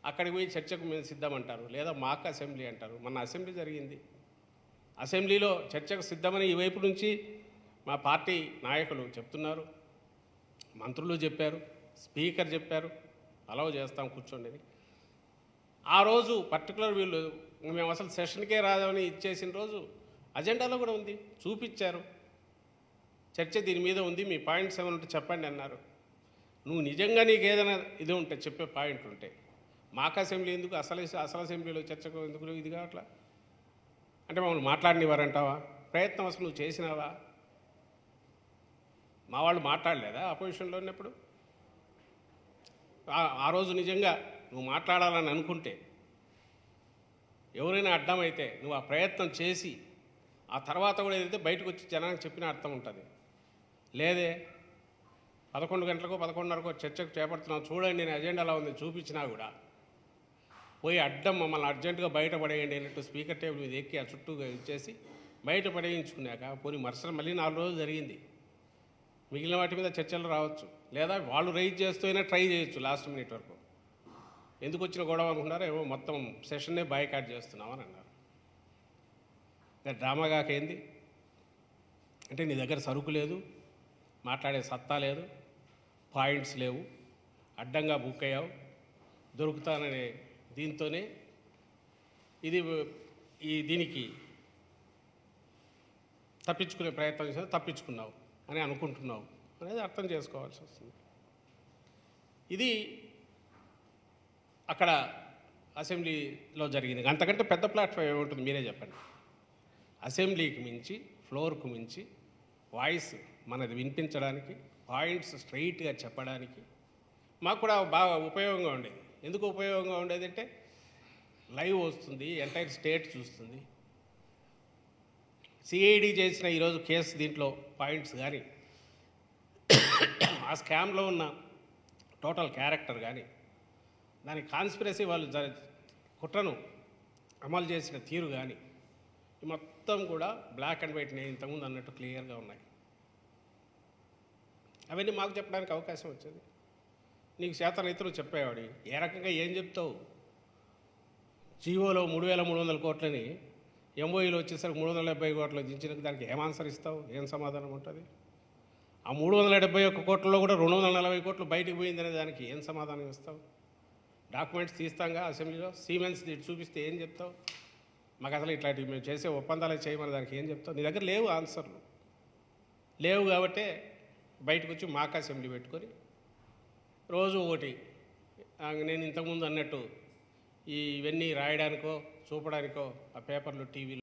అక్కడికి పోయి చర్చకు మేము సిద్ధమంటారు లేదా మాకు అసెంబ్లీ అంటారు మన అసెంబ్లీ జరిగింది అసెంబ్లీలో చర్చకు సిద్ధమని ఈ వైపు నుంచి మా పార్టీ నాయకులు చెప్తున్నారు మంత్రులు చెప్పారు స్పీకర్ చెప్పారు అలవ్ చేస్తాం కూర్చోండి అని. ఆ రోజు పర్టికులర్ వీళ్ళు మేము అసలు సెషన్కే రాదని ఇచ్చేసిన రోజు అజెండాలో కూడా ఉంది చూపించారు చర్చ దీని మీద ఉంది మీ పాయింట్స్ ఏమైనా ఉంటే చెప్పండి అన్నారు నువ్వు నిజంగా నీకు ఏదైనా ఇది ఉంటే చెప్పే పాయింట్ ఉంటే మాకు అసెంబ్లీ ఎందుకు అసలు అసలు అసెంబ్లీలో చర్చకు ఎందుకు ఇది కావట్లా అంటే మమ్మల్ని మాట్లాడినివ్వరంటావా ప్రయత్నం అసలు నువ్వు చేసినావా మా వాళ్ళు మాట్లాడలేదా అపోజిషన్లో ఉన్నప్పుడు ఆ- ఆ రోజు నిజంగా నువ్వు మాట్లాడాలని అనుకుంటే ఎవరైనా అడ్డమైతే నువ్వు ఆ ప్రయత్నం చేసి ఆ తర్వాత కూడా ఏదైతే బయటకు వచ్చి జనానికి చెప్పిన అర్థం ఉంటుంది లేదే పదకొండు గంటలకు పదకొండున్నరకు చర్చకు చేపడుతున్నాం చూడండి నేను ఎజెండాలో ఉంది చూపించినా కూడా పోయి అడ్డం మమ్మల్ని అర్జెంటుగా బయట పడేయండి అన్నట్టు స్పీకర్ టేబుల్ మీద ఎక్కి ఆ చుట్టూ ఇచ్చేసి బయట పడేయించుకున్నాక పోనీ మరుసటి మళ్ళీ నాలుగు రోజులు జరిగింది మిగిలిన వాటి మీద చర్చలు రావచ్చు లేదా వాళ్ళు రైజ్ చేస్తూనే ట్రై చేయొచ్చు లాస్ట్ మినిట్ వరకు ఎందుకు వచ్చిన గొడవ అనుకున్నారో ఏమో మొత్తం సెషన్నే బాయ్కాట్ చేస్తున్నామని అన్నారు ఇంకా డ్రామా కాకేంది అంటే నీ దగ్గర సరుకు లేదు మాట్లాడే సత్తా లేదు పాయింట్స్ లేవు అడ్డంగా బుక్ అయ్యావు దొరుకుతాననే దీంతోనే ఇది ఈ దీనికి తప్పించుకునే ప్రయత్నం చేసి తప్పించుకున్నావు అని అనుకుంటున్నావు అనేది అర్థం చేసుకోవాల్సి వస్తుంది ఇది అక్కడ అసెంబ్లీలో జరిగింది అంతకంటే పెద్ద ప్లాట్ఫామ్ ఏముంటుంది మీరే చెప్పండి అసెంబ్లీకి మించి ఫ్లోర్కు మించి వాయిస్ మనది వినిపించడానికి పాయింట్స్ స్ట్రైట్గా చెప్పడానికి మాకు కూడా బాగా ఉపయోగంగా ఉండేది ఎందుకు ఉపయోగంగా ఉండేది అంటే లైవ్ వస్తుంది ఎంటైర్ స్టేట్ చూస్తుంది సిఐడి చేసిన ఈరోజు కేసు దీంట్లో పాయింట్స్ కానీ ఆ స్కామ్లో ఉన్న టోటల్ క్యారెక్టర్ కానీ దాని కాన్స్పిరసీ వాళ్ళు జ కుట్రను అమలు చేసిన తీరు కానీ ఈ మొత్తం కూడా బ్లాక్ అండ్ వైట్ నేను ఇంతకుముందు అన్నట్టు క్లియర్గా ఉన్నాయి అవన్నీ మాకు చెప్పడానికి అవకాశం వచ్చింది నీకు శాతరైతులు చెప్పేవాడి ఏ రకంగా ఏం చెప్తావు జీవోలో మూడు వేల మూడు వందల కోట్లని ఎంఓఈలో వచ్చేసరికి మూడు వందల డెబ్బై కోట్లు దించిన దానికి ఏం ఆన్సర్ ఇస్తావు ఏం సమాధానం ఉంటుంది ఆ మూడు వందల డెబ్బై ఒక్క కోట్లలో కూడా రెండు వందల నలభై కోట్లు బయటికి పోయిందనే దానికి ఏం సమాధానం ఇస్తావు డాక్యుమెంట్స్ తీస్తాంగా అసెంబ్లీలో సీమెన్స్ దీన్ని చూపిస్తే ఏం చెప్తావు మాకు అసలు ఇట్లాంటివి మేము చేసే ఒప్పందాలు చేయమని దానికి ఏం చెప్తావు నీ దగ్గర లేవు ఆన్సర్లు లేవు కాబట్టే బయటకు వచ్చి మాకు అసెంబ్లీ పెట్టుకొని రోజు ఒకటి ఆ, నేను ఇంతకుముందు అన్నట్టు ఈ ఇవన్నీ రాయడానికో చూపడానికో ఆ పేపర్లు టీవీలు